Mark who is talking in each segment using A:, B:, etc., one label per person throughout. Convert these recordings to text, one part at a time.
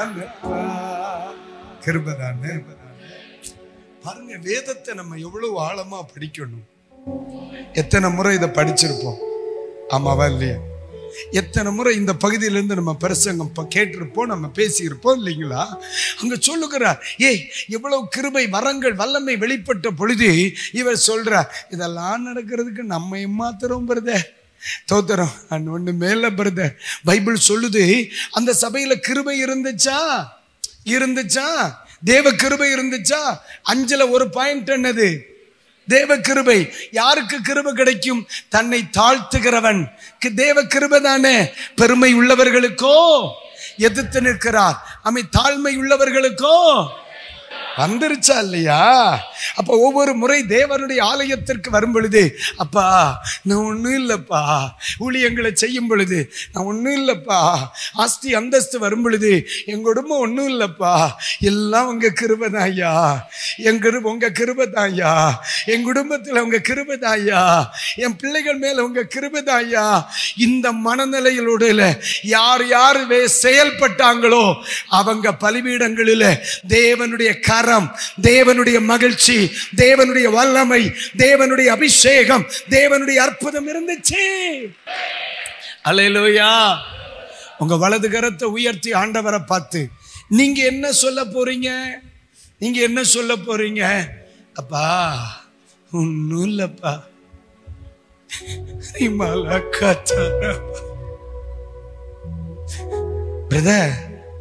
A: தானப்பா கிருபை தானே பாருங்க வேதத்தை நம்ம எவ்வளவு ஆழமா படிக்கணும் எத்தனை முறை இதை படிச்சிருப்போம் ஆமாவா இல்லையா எத்தனை முறை இந்த பகுதியிலிருந்து நம்ம பிரசங்கம் ப- கேட்டிருப்போம் நம்ம பேசியிருப்போம் இல்லைங்களா அங்க சொல்லுகிறார் ஏய் எவ்வளவு கிருபை வரங்கள் வல்லமை வெளிப்பட்ட பொழுது இவர் சொல்றார் இதெல்லாம் நடக்கிறதுக்கு நம்ம மாத்திரம் பிரத தோத்திரம் நான் ஒண்ணு மேல பிரத பைபிள் சொல்லுது அந்த சபையில கிருபை இருந்துச்சா இருந்துச்சா தேவ கிருபை இருந்துச்சா அஞ்சுல ஒரு பாயிண்ட் என்னது தேவ கிருபை யாருக்கு கிருபை கிடைக்கும் தன்னை தாழ்த்துகிறவன் கு- தேவ கிருபை தானே பெருமை உள்ளவர்களுக்கோ எதிர்த்து நிற்கிறார் அமை தாழ்மை உள்ளவர்களுக்கோ வந்துருச்சா இல்லையா அப்ப ஒவ்வொரு முறை தேவனுடைய ஆலயத்திற்கு வரும் பொழுது அப்பா நான் ஒண்ணும் இல்லப்பா ஊழியங்களை செய்யும் பொழுது நான் ஒண்ணும் இல்லப்பா ஆஸ்தி அந்தஸ்து வரும் பொழுது என் குடும்பம் ஒண்ணும் இல்லப்பா எல்லாம் உங்க கிருபதாயா என் கிருப உங்க கிருபதாயா என் குடும்பத்துல உங்க கிருபதாயா என் பிள்ளைகள் மேல உங்க கிருபதாயா இந்த மனநிலையிலோட யார் யார் வே- செயல்பட்டாங்களோ அவங்க பலிபீடங்களில் தேவனுடைய கரம் தேவனுடைய மகிழ்ச்சி தேவனுடைய வல்லமை தேவனுடைய அபிஷேகம் தேவனுடைய அற்புதம் இருந்துச்சு அல்லேலூயா உங்க வலது கரத்தை உயர்த்தி ஆண்டவரை பார்த்து நீங்க என்ன சொல்ல போறீங்க நீங்க என்ன சொல்ல போறீங்க அப்பா ஒன்னும் இல்லப்பா இமாலா காத்தாரா பிரதர்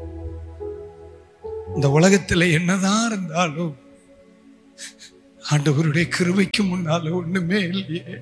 A: இந்த உலகத்துல என்னதான் இருந்தாலும் ஆண்டவருடைய கிருபைக்கு முன்னால ஒண்ணுமே இல்லையே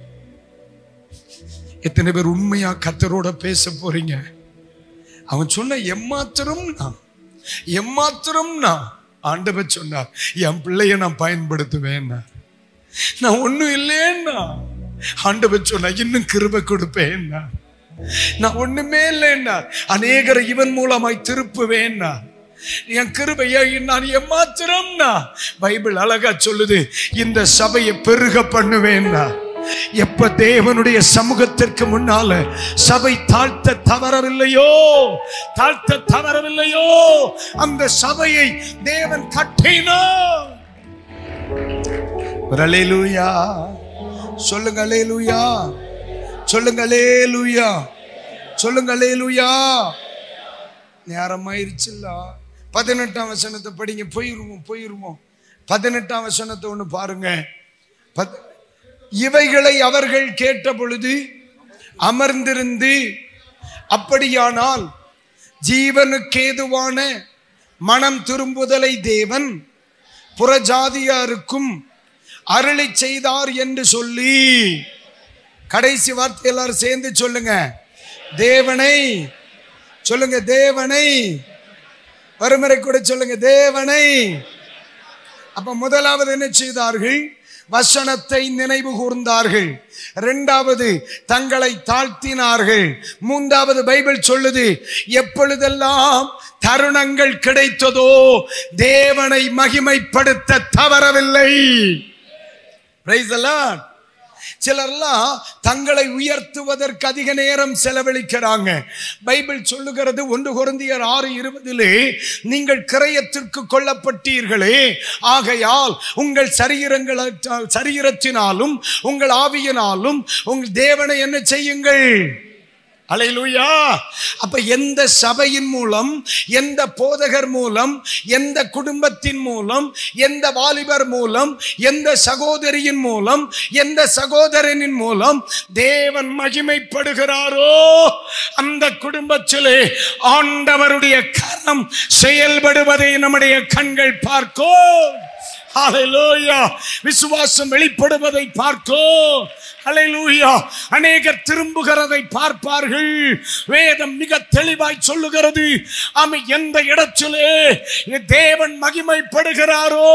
A: எத்தனை பேர் உண்மையா கத்தரோட பேச போறீங்க அவன் சொன்ன எம்மாத்திரம் நான் எம்மாத்திரம் நான் ஆண்டவர் சொன்னார் என் பிள்ளைய நான் பயன்படுத்துவேன் நான் ஒண்ணும் இல்லைன்னா ஆண்டவர் சொன்னா இன்னும் கிருபை கொடுப்பேன்னா நான் ஒண்ணுமே இல்லைன்னா அநேகரை இவன் மூலமாய் திருப்புவேன்னா என் கிருபையை நான் எம்மாத்திரம்னா பைபிள் அழகா சொல்லுது இந்த சபையை பெருக பண்ணுவேன்னா எப்ப தேவனுடைய சமூகத்திற்கு முன்னால சபை தாழ்த்த தவறவில்லையோ தாழ்த்த தவறவில்லையோ அந்த சபையை தேவன் கட்டினார் ஒரு அல்லேலூயா சொல்லுங்க அல்லேலூயா சொல்லுங்க அல்லேலூயா சொல்லுங்க அல்லேலூயா நேரமாயிருச்சுல்ல பதினெட்டாம் வசனத்தை படிங்க போயிருவோம் போயிருவோம் பதினெட்டாம் வசனத்தை ஒன்று பாருங்க பத்- இவைகளை அவர்கள் கேட்ட பொழுது அமர்ந்திருந்து அப்படியானால் ஜீவனுக்கேதுவான மனம் திரும்புதலை தேவன் புறஜாதியாருக்கும் அருளி செய்தார் என்று சொல்லி கடைசி வார்த்தை எல்லாரும் சேர்ந்து சொல்லுங்க தேவனை சொல்லுங்க தேவனை வறுமுறை கூட சொல்லுங்க தேவனை அப்ப முதலாவது என்ன செய்தார்கள் வசனத்தை நினைவு கூர்ந்தார்கள் இரண்டாவது தங்களை தாழ்த்தினார்கள் மூன்றாவது பைபிள் சொல்லுது எப்பொழுதெல்லாம் தருணங்கள் கிடைத்ததோ தேவனை மகிமைப்படுத்த தவறவில்லை Praise the Lord. சிலர்லாம் தங்களை உயர்த்துவதற்கு அதிக நேரம் செலவழிக்கிறாங்க பைபிள் சொல்லுகிறது ஒன்று குருந்தியர் ஆறு இருபதிலே நீங்கள் கிரயத்திற்கு கொல்லப்பட்டீர்களே ஆகையால் உங்கள் சரீரங்கள சரீரத்தினாலும் உங்கள் ஆவியினாலும் உங்கள் தேவனை என்ன செய்யுங்கள் அலையிலுயா அப்ப எந்த சபையின் மூலம் எந்த போதகர் மூலம் எந்த குடும்பத்தின் மூலம் எந்த வாலிபர் மூலம் எந்த சகோதரியின் மூலம் எந்த சகோதரனின் மூலம் தேவன் மகிமைப்படுகிறாரோ அந்த குடும்பத்திலே ஆண்டவருடைய கரம் செயல்படுவதை நம்முடைய கண்கள் பார்க்கும் ஹalleluya விசுவாசம் வெளிப்படுவதை பார்க்கோ ஹalleluya அநேகர் திரும்புகிறதை பார்ப்பார்கள் வேதம் மிக தெளிவாய் சொல்லுகிறது ஆமை எந்த இடத்திலே தேவன் மகிமைப்படுகிறாரோ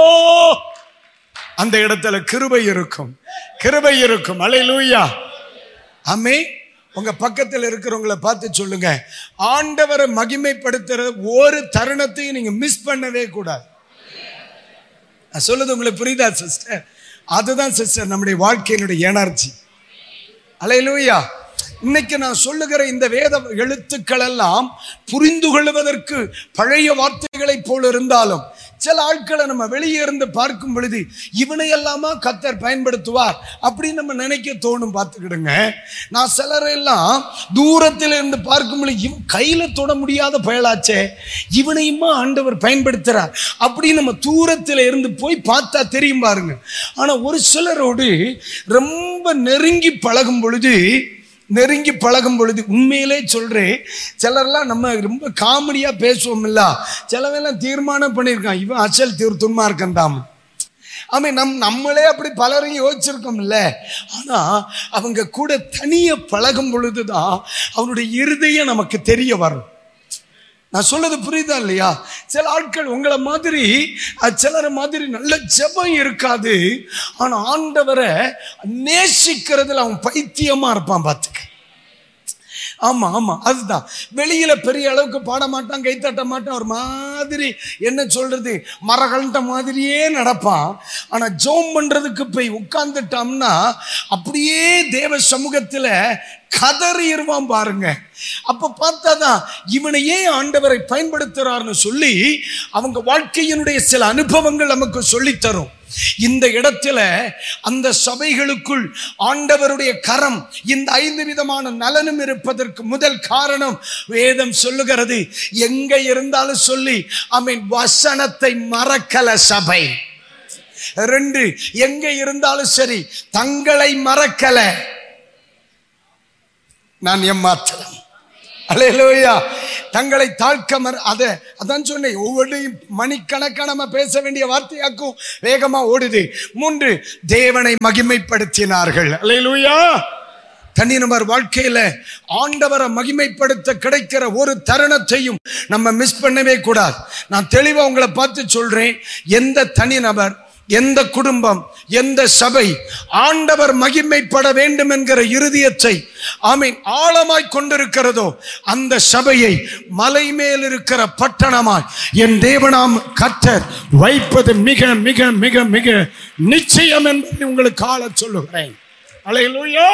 A: அந்த இடத்துல கிருபை இருக்கும் கிருபை இருக்கும் ஹalleluya ஆமே உங்க பக்கத்தில் இருக்கிறவங்கள பார்த்து சொல்லுங்க ஆண்டவரை மகிமைப்படுத்துற ஒரு தருணத்தையும் நீங்க மிஸ் பண்ணவே கூடாது நான் சொல்லுது உங்களுக்கு புரியுதா சிஸ்டர் அதுதான் சிஸ்டர் நம்முடைய வாழ்க்கையினுடைய எனர்ஜி அலையிலூயா இன்னைக்கு நான் சொல்லுகிற இந்த வேத எழுத்துக்கள் எல்லாம் புரிந்து கொள்வதற்கு பழைய வார்த்தைகளைப் போல இருந்தாலும் சில ஆட்களை நம்ம வெளியே இருந்து பார்க்கும் பொழுது இவனை எல்லாமா கத்தர் பயன்படுத்துவார் அப்படின்னு நம்ம நினைக்க தோணும் பார்த்துக்கிடுங்க நான் சிலரெல்லாம் தூரத்தில் இருந்து பார்க்கும் பொழுது இவன் கையில தொட முடியாத பயலாச்சே இவனையுமா ஆண்டவர் பயன்படுத்துறார் அப்படின்னு நம்ம தூரத்தில் இருந்து போய் பார்த்தா தெரியும் பாருங்க ஆனா ஒரு சிலரோடு ரொம்ப நெருங்கி பழகும் பொழுது நெருங்கி பழகும் பொழுது உண்மையிலே சொல்றேன் சிலர்லாம் நம்ம ரொம்ப காமெடியா பேசுவோம் இல்ல சிலவெல்லாம் தீர்மானம் பண்ணியிருக்கான் இவன் அசல் தீர் துன்மார்க்கன் தான் ஆமே நம் நம்மளே அப்படி பலரையும் யோசிச்சிருக்கோம்ல ஆனா அவங்க கூட தனிய பழகும் பொழுதுதான் அவனுடைய இருதயம் நமக்கு தெரிய வரும் நான் சொல்றது புரியுதா இல்லையா சில ஆட்கள் உங்களை மாதிரி அஹ், சிலர் மாதிரி நல்ல ஜெபம் இருக்காது ஆனா ஆண்டவரை நேசிக்கிறதுல அவன் பைத்தியமா இருப்பான் பார்த்துக்க ஆமா ஆமா அதுதான் வெளியில பெரிய அளவுக்கு பாட மாட்டான் கை தட்ட மாட்டான் ஒரு மாதிரி என்ன சொல்றது மரகண்ட மாதிரியே நடப்பான் ஆனா ஜோம் பண்றதுக்கு போய் உட்கார்ந்துட்டோம்னா அப்படியே தேவ சமூகத்துல கதறிடுவான் பாருங்க அப்ப பார்த்தாதான் இவனை ஏன் ஆண்டவரை பயன்படுத்துறாருன்னு சொல்லி அவங்க வாழ்க்கையினுடைய சில அனுபவங்கள் நமக்கு சொல்லித் தரும் இந்த இடத்துல அந்த சபைகளுக்குள் ஆண்டவருடைய கரம் இந்த ஐந்து விதமான நலனும் இருப்பதற்கு முதல் காரணம் வேதம் சொல்லுகிறது எங்க இருந்தாலும் சொல்லி அமீன் வசனத்தை மறக்கல சபை ரெண்டு எங்க இருந்தாலும் சரி தங்களை மறக்கல நான் எம்மாத்திரம் அலையலோயா தங்களை தாழ்க்க மற அத அதான் சொன்னேன் ஒவ்வொன்றையும் மணிக்கணக்காக நம்ம பேச வேண்டிய வார்த்தையாக்கும் வேகமா ஓடுது மூன்று தேவனை மகிமைப்படுத்தினார்கள் அலையலூயா தனிநபர் வாழ்க்கையில ஆண்டவரை மகிமைப்படுத்த கிடைக்கிற ஒரு தருணத்தையும் நம்ம மிஸ் பண்ணவே கூடாது நான் தெளிவா உங்களை பார்த்து சொல்றேன் எந்த தனிநபர் எந்த குடும்பம் எந்த சபை ஆண்டவர் மகிமைப்பட வேண்டும் என்கிற இருதயத்தை ஆமீன் ஆழமாய் கொண்டிருக்கிறதோ அந்த சபையை மலை மேல் இருக்கிற பட்டணமாய் என் தேவனாம் கத்தர் வைப்பது மிக மிக மிக மிக நிச்சயம் என்பதை உங்களுக்கு ஆள சொல்லுகிறேன் அலையலூயா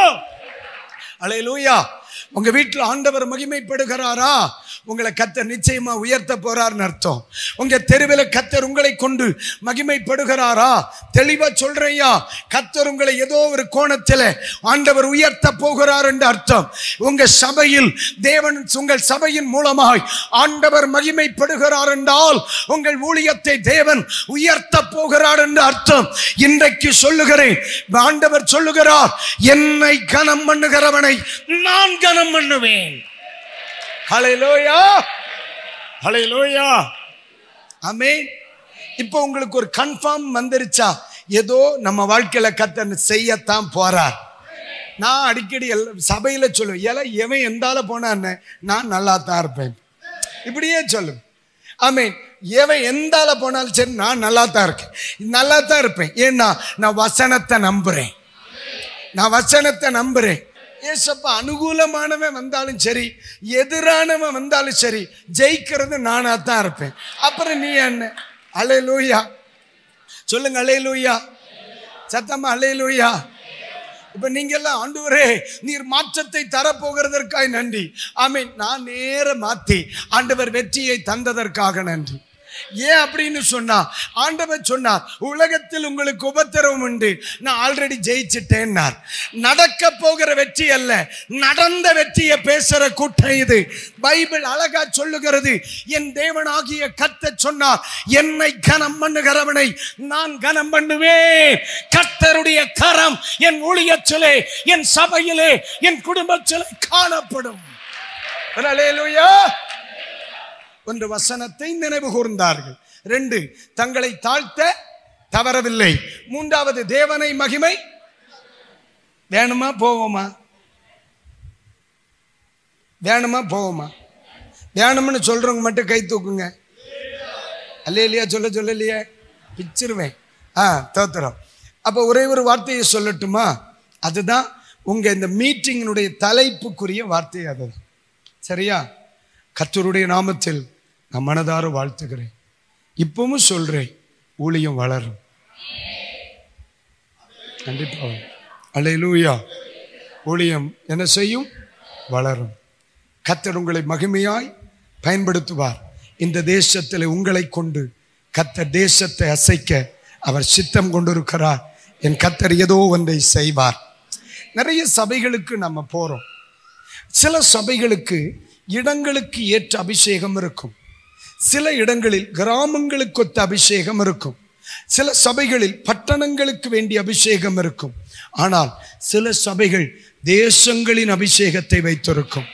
A: அலையலூயா உங்க வீட்டில் ஆண்டவர் மகிமைப்படுகிறாரா உங்களை கத்தர் நிச்சயமா உயர்த்த போறார்னு அர்த்தம் உங்க தெருவில் கத்தர் உங்களை கொண்டு மகிமைப்படுகிறாரா தெளிவா சொல்றையா கத்தர் உங்களை ஏதோ ஒரு கோணத்தில் ஆண்டவர் உயர்த்த போகிறார் என்று அர்த்தம் உங்க சபையில் தேவன் உங்கள் சபையின் மூலமாய் ஆண்டவர் மகிமைப்படுகிறார் என்றால் உங்கள் ஊழியத்தை தேவன் உயர்த்த போகிறார் என்று அர்த்தம் இன்றைக்கு சொல்லுகிறேன் ஆண்டவர் சொல்லுகிறார் என்னை கனம் பண்ணுகிறவனை நான் கனம் பண்ணுவேன் ஹalleluya ஹalleluya ஆமென் இப்போ உங்களுக்கு ஒரு கன்ஃபார்ம் வந்துருச்சா ஏதோ நம்ம வாழ்க்கையில கத்த செய்யத்தான் போறார் நான் அடிக்கடி எல்லா சபையில சொல்லுவேன் ஏல எவன் எந்தால போனான்னு நான் நல்லா தான் இருப்பேன் இப்படியே சொல்லு ஆமீன் எவன் எந்தால போனாலும் சரி நான் நல்லா தான் இருக்கேன் நல்லா தான் இருப்பேன் ஏன்னா நான் வசனத்தை நம்புறேன் நான் வசனத்தை நம்புறேன் ஏசப்பா அனுகூலமானவன் வந்தாலும் சரி எதிரானவன் வந்தாலும் சரி ஜெயிக்கிறது நானா தான் இருப்பேன் அப்புறம் நீ என்ன அலே லூயா சொல்லுங்க அலே லூயா சத்தமா அலே லூயா இப்ப நீங்க எல்லாம் ஆண்டவரே நீர் மாற்றத்தை தரப்போகிறதற்காக நன்றி ஆமீன் நான் நேர மாத்தி ஆண்டவர் வெற்றியை தந்ததற்காக நன்றி ஏன் அப்படின்னு சொன்னா ஆண்டவர் சொன்னார் உலகத்தில் உங்களுக்கு உபத்திரவம் உண்டு நான் ஆல்ரெடி ஜெயிச்சிட்டேன்னார் நடக்க போகிற வெற்றி அல்ல நடந்த வெற்றியை பேசுற கூட்டம் இது பைபிள் அழகா சொல்லுகிறது என் தேவனாகிய கத்த சொன்னார் என்னை கனம் பண்ணுகிறவனை நான் கனம் பண்ணுவேன் கர்த்தருடைய கரம் என் ஊழியத்திலே என் சபையிலே என் குடும்பத்திலே காணப்படும் அல்லேலூயா ஒன்று வசனத்தை நினைவு கூர்ந்தார்கள் ரெண்டு தங்களை தாழ்த்த தவறவில்லை மூன்றாவது தேவனை மகிமை வேணுமா போவோமா வேணுமா போவோமா வேணும்னு சொல்றவங்க மட்டும் கை தூக்குங்க அல்ல இல்லையா சொல்ல சொல்லலையே பிச்சிருவேன் ஆ தோத்துறோம் அப்போ ஒரே ஒரு வார்த்தையை சொல்லட்டுமா அதுதான் உங்க இந்த மீட்டிங்கினுடைய தலைப்புக்குரிய வார்த்தை அதுதான் சரியா கத்தருடைய நாமத்தில் நான் மனதார வாழ்த்துகிறேன் இப்பவும் சொல்றேன் ஊழியம் வளரும் கண்டிப்பா அலையிலூயா ஊழியம் என்ன செய்யும் வளரும் கத்தர் உங்களை மகிமையாய் பயன்படுத்துவார் இந்த தேசத்தில் உங்களை கொண்டு கத்தர் தேசத்தை அசைக்க அவர் சித்தம் கொண்டிருக்கிறார் என் கத்தர் ஏதோ ஒன்றை செய்வார் நிறைய சபைகளுக்கு நம்ம போறோம் சில சபைகளுக்கு இடங்களுக்கு ஏற்ற அபிஷேகம் இருக்கும் சில இடங்களில் கிராமங்களுக்கு ஒத்த அபிஷேகம் இருக்கும் சில சபைகளில் பட்டணங்களுக்கு வேண்டிய அபிஷேகம் இருக்கும் ஆனால் சில சபைகள் தேசங்களின் அபிஷேகத்தை வைத்திருக்கும்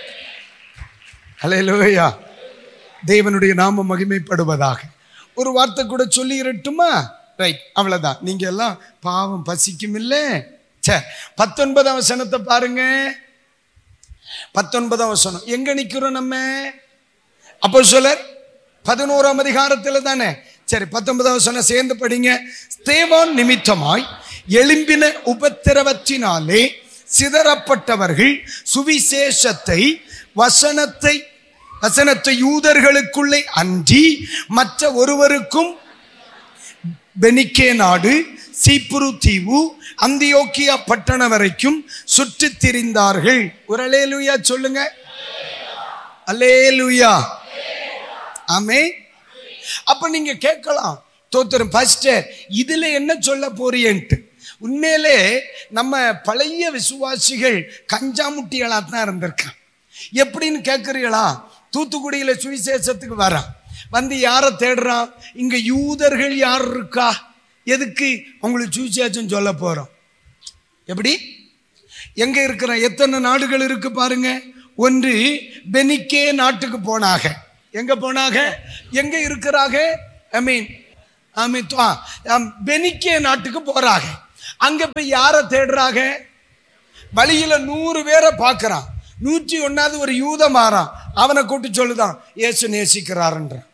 A: அலையலோயா தேவனுடைய நாமம் மகிமைப்படுவதாக ஒரு வார்த்தை கூட சொல்லி இருட்டுமா ரைட் அவ்வளவுதான் நீங்க எல்லாம் பாவம் பசிக்கும் இல்ல சே பத்தொன்பதாம் வசனத்தை பாருங்க பத்தொன்பதாம் வசனம் எங்க நிக்கிறோம் நம்ம அப்போ சொல்லர் பதினோராம் அதிகாரத்துல தானே சரி பத்தொன்பதாம் வசனம் சேர்ந்து படிங்க ஸ்தேவான் நிமித்தமாய் எழும்பின உபத்திரவத்தினாலே சிதறப்பட்டவர்கள் சுவிசேஷத்தை வசனத்தை வசனத்தை யூதர்களுக்குள்ளே அன்றி மற்ற ஒருவருக்கும் பெனிக்கே நாடு சீப்புரு தீவு அந்தியோக்கியா பட்டணம் வரைக்கும் சுற்றித் திரிந்தார்கள் ஒரு அலேலுயா சொல்லுங்க அலேலுயா ஆமே அப்ப நீங்க கேட்கலாம் தோத்திரம் பாஸ்டர் இதுல என்ன சொல்ல போறியன்ட்டு உண்மையிலே நம்ம பழைய விசுவாசிகள் கஞ்சாமுட்டிகளா தான் இருந்திருக்கான் எப்படின்னு கேட்குறீங்களா தூத்துக்குடியில சுவிசேஷத்துக்கு வரான் வந்து யாரை தேடுறான் இங்க யூதர்கள் யார் இருக்கா எதுக்கு உங்களுக்கு சுவிசேஷம் சொல்ல போறோம் எப்படி எங்க இருக்கிற எத்தனை நாடுகள் இருக்கு பாருங்க ஒன்று பெனிக்கே நாட்டுக்கு போனாக எங்க போனாக எங்க இருக்கிறாங்க ஐ மீன் ஐ மீன் பெனிக்கே நாட்டுக்கு போறாங்க அங்க போய் யாரை தேடுறாங்க வழியில நூறு பேரை பார்க்கறான் நூற்றி ஒன்னாவது ஒரு யூத மாறான் அவனை கூட்டு சொல்லுதான் இயேசு நேசிக்கிறாருன்றான்